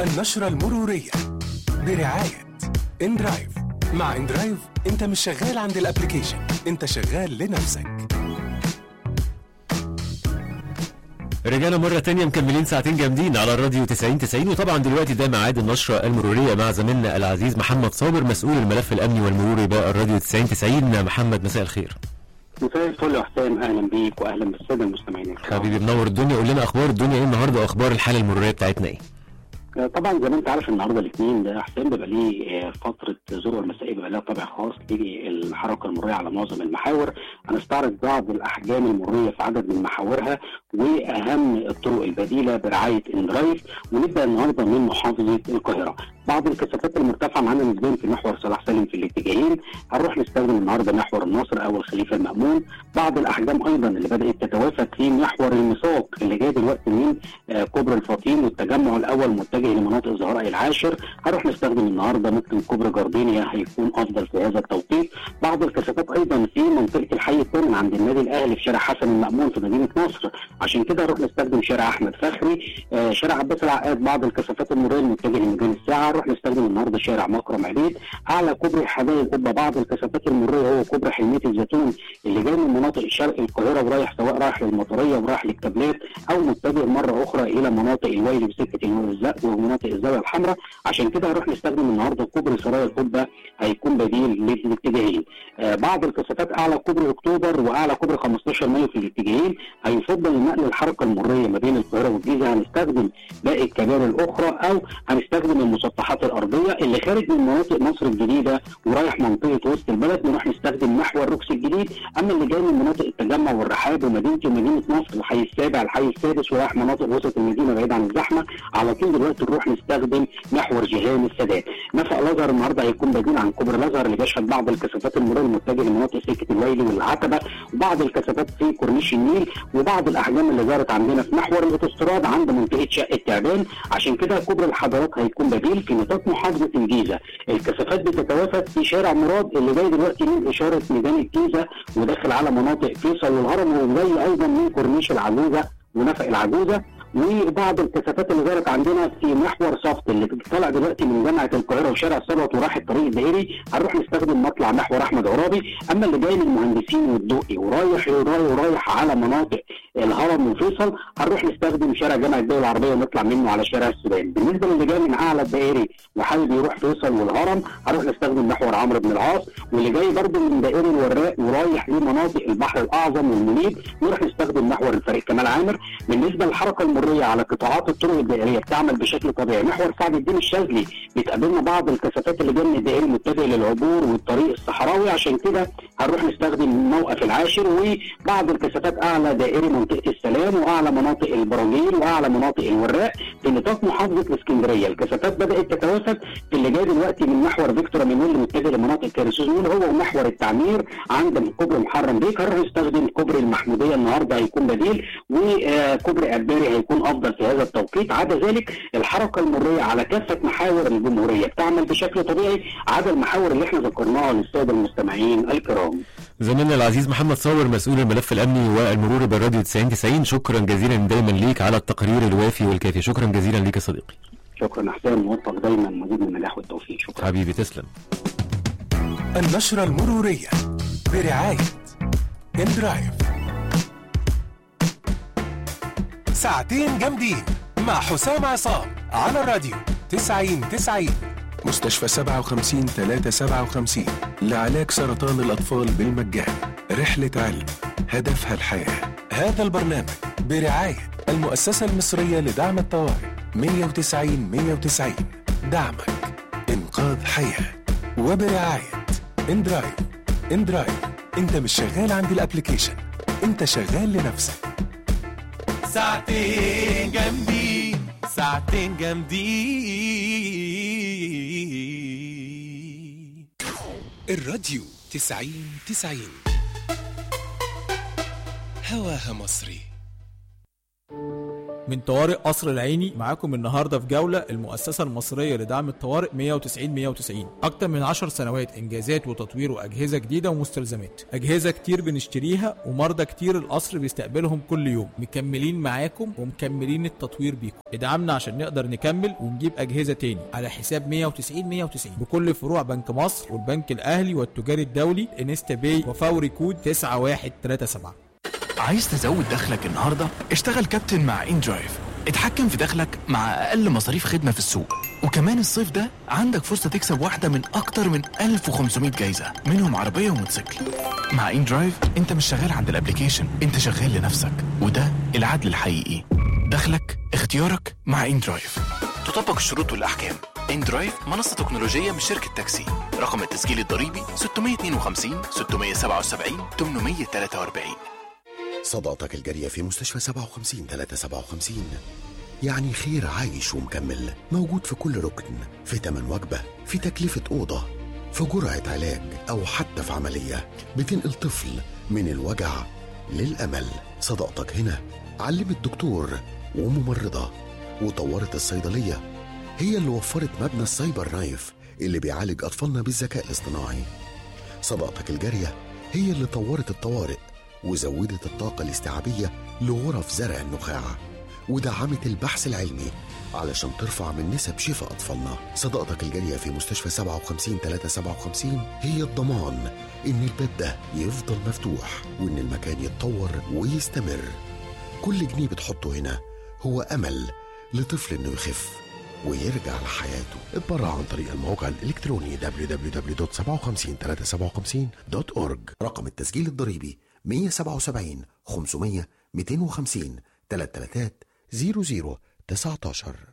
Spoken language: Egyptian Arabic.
النشرة المرورية برعاية اندرايف مع اندرايف انت مش شغال عند الابليكيشن انت شغال لنفسك رجعنا مرة تانية مكملين ساعتين جامدين على الراديو 90 90 وطبعا دلوقتي ده ميعاد النشرة المرورية مع زميلنا العزيز محمد صابر مسؤول الملف الأمني والمروري بقى الراديو 90 90 محمد مساء الخير مساء الفل يا حسام اهلا بيك واهلا بالساده المستمعين الكرام. حبيبي منور الدنيا قول لنا أخبار الدنيا إيه النهاردة أخبار الحالة المرورية بتاعتنا إيه آه، طبعا زي ما انت عارف النهارده الاثنين ده حسام بيبقى ليه آه، فتره ذروه المسائيه بيبقى لها طابع خاص للحركه المروريه على معظم المحاور هنستعرض بعض الاحجام المروريه في عدد من محاورها واهم الطرق البديله برعايه اندرايف ونبدا النهارده من محافظه القاهره بعض الكثافات المرتفعه معانا نسبيا في محور صلاح سالم في الاتجاهين هنروح نستخدم النهارده محور الناصر او الخليفه المامون بعض الاحجام ايضا اللي بدات تتوافد في محور الميثاق اللي جاي دلوقتي من آه، كوبري الفاطين والتجمع الاول متجه لمناطق الزهراء العاشر هنروح نستخدم النهارده ممكن كوبري جاردينيا هيكون افضل في هذا التوقيت بعض الكثافات ايضا في منطقه الحي الثامن عند النادي الاهلي في شارع حسن المامون في مدينه نصر عشان كده هنروح نستخدم شارع احمد فخري آه، شارع عباس العقاد بعض الكثافات المروريه المتجهه لميدان الساعه هنروح نستخدم النهارده شارع مكرم عبيد اعلى كوبري حدائق قبه بعض الكثافات المروريه هو كوبري حلميه الزيتون اللي جاي من مناطق شرق القاهره ورايح سواء رايح للمطريه ورايح للكابلات او متجه مره اخرى الى مناطق الويلي بسكه النور الزق ومناطق الزاويه الحمراء عشان كده هنروح نستخدم النهارده كوبري سرايا القبه هيكون بديل للاتجاهين آه بعض الكثافات اعلى كوبري اكتوبر واعلى كوبري 15 مايو في الاتجاهين هيفضل نقل الحركه المروريه ما بين القاهره والجيزه هنستخدم باقي الكباري الاخرى او هنستخدم المسطحات الارضيه اللي خارج من مناطق مصر الجديده ورايح منطقه وسط البلد نروح نستخدم محور روكس الجديد اما اللي جاي من مناطق التجمع والرحاب ومدينتي ومدينه نصر الحي السابع الحي السادس ورايح مناطق وسط المدينه بعيد عن الزحمه على طول دلوقتي نروح نستخدم محور جهان السادات نفق الازهر النهارده هيكون بديل عن كوبري الازهر اللي بيشهد بعض الكثافات المروريه المتجهه لمناطق سكه الويلي والعتبه وبعض الكثافات في كورنيش النيل وبعض الاحجام اللي ظهرت عندنا في محور الاوتوستراد عند منطقه شقه تعبان عشان كده كوبري الحضارات هيكون بديل في نطاق محافظه الجيزه الكثافات بتتوافد في شارع مراد اللي جاي دلوقتي من اشاره ميدان الجيزه وداخل على مناطق فيصل والهرم وجاي ايضا من كورنيش العجوزه ونفق العجوزه وبعض الكثافات اللي ظهرت عندنا في محور صفت اللي طالع دلوقتي من جامعه القاهره وشارع ثروت وراح الطريق الدائري هنروح نستخدم مطلع محور احمد عرابي اما اللي جاي من المهندسين والدقي ورايح ورايح ورايح على مناطق الهرم وفيصل هنروح نستخدم شارع جامعه الدول العربيه ونطلع منه على شارع السودان بالنسبه للي جاي من اعلى الدائري وحابب يروح فيصل والهرم هنروح نستخدم محور عمرو بن العاص واللي جاي برده من دائري الوراق ورايح لمناطق البحر الاعظم والمنيب نروح نستخدم محور الفريق كمال عامر بالنسبه للحركه المروريه على قطاعات الطرق الدائريه بتعمل بشكل طبيعي محور سعد الدين الشاذلي بتقابلنا بعض الكثافات اللي جايه من الدائري المتجه للعبور والطريق الصحراوي عشان كده هنروح نستخدم موقف العاشر وبعض الكثافات اعلى دائري منطقه السلام واعلى مناطق البراجيل واعلى مناطق الوراق في نطاق محافظه الاسكندريه الكثافات بدات تتوافد في اللي جاي دلوقتي من محور فيكتور مينول متجه لمناطق كارثوزول هو محور التعمير عند كوبري محرم بيك هنروح نستخدم كوبري المحموديه النهارده هيكون بديل وكوبري اباري هيكون افضل في هذا التوقيت عدا ذلك الحركه المروريه على كافه محاور الجمهوريه بتعمل بشكل طبيعي عدا المحاور اللي احنا ذكرناها للساده المستمعين الكرام زميلنا العزيز محمد صابر مسؤول الملف الأمني والمروري بالراديو 90 90 شكرا جزيلا دايما ليك على التقرير الوافي والكافي شكرا جزيلا ليك يا صديقي شكرا احسان موفق دايما مزيد من النجاح والتوفيق شكرا حبيبي تسلم النشرة المرورية برعاية اندرايف ساعتين جامدين مع حسام عصام على الراديو 90 90 مستشفى 57 357 لعلاج سرطان الأطفال بالمجان رحلة علم هدفها الحياة هذا البرنامج برعاية المؤسسة المصرية لدعم الطوارئ 190 190 دعمك إنقاذ حياة وبرعاية اندرايف اندرايف انت مش شغال عند الابليكيشن انت شغال لنفسك ساعتين جنبي ساعتين جنبي الراديو 90 90 هواها مصري من طوارئ قصر العيني معاكم النهارده في جوله المؤسسه المصريه لدعم الطوارئ 190 190 اكتر من 10 سنوات انجازات وتطوير واجهزه جديده ومستلزمات اجهزه كتير بنشتريها ومرضى كتير القصر بيستقبلهم كل يوم مكملين معاكم ومكملين التطوير بيكم ادعمنا عشان نقدر نكمل ونجيب اجهزه تاني على حساب 190 190 بكل فروع بنك مصر والبنك الاهلي والتجاري الدولي انستا باي وفوري كود 9137 عايز تزود دخلك النهارده؟ اشتغل كابتن مع ان درايف اتحكم في دخلك مع اقل مصاريف خدمه في السوق وكمان الصيف ده عندك فرصه تكسب واحده من اكتر من 1500 جايزه منهم عربيه وموتوسيكل مع ان درايف انت مش شغال عند الابليكيشن انت شغال لنفسك وده العدل الحقيقي دخلك اختيارك مع ان درايف تطبق الشروط والاحكام ان درايف منصه تكنولوجيه من شركه تاكسي رقم التسجيل الضريبي 652 677 843 صداقتك الجارية في مستشفى 57 357 يعني خير عايش ومكمل موجود في كل ركن في تمن وجبة في تكلفة أوضة في جرعة علاج أو حتى في عملية بتنقل طفل من الوجع للأمل صداقتك هنا علمت دكتور وممرضة وطورت الصيدلية هي اللي وفرت مبنى السايبر نايف اللي بيعالج أطفالنا بالذكاء الاصطناعي صداقتك الجارية هي اللي طورت الطوارئ وزودت الطاقة الاستيعابية لغرف زرع النخاع ودعمت البحث العلمي علشان ترفع من نسب شفاء أطفالنا صداقتك الجارية في مستشفى 57 357 هي الضمان إن الباب ده يفضل مفتوح وإن المكان يتطور ويستمر كل جنيه بتحطه هنا هو أمل لطفل إنه يخف ويرجع لحياته اتبرع عن طريق الموقع الإلكتروني www.57357.org رقم التسجيل الضريبي 177 500 250 333 00 19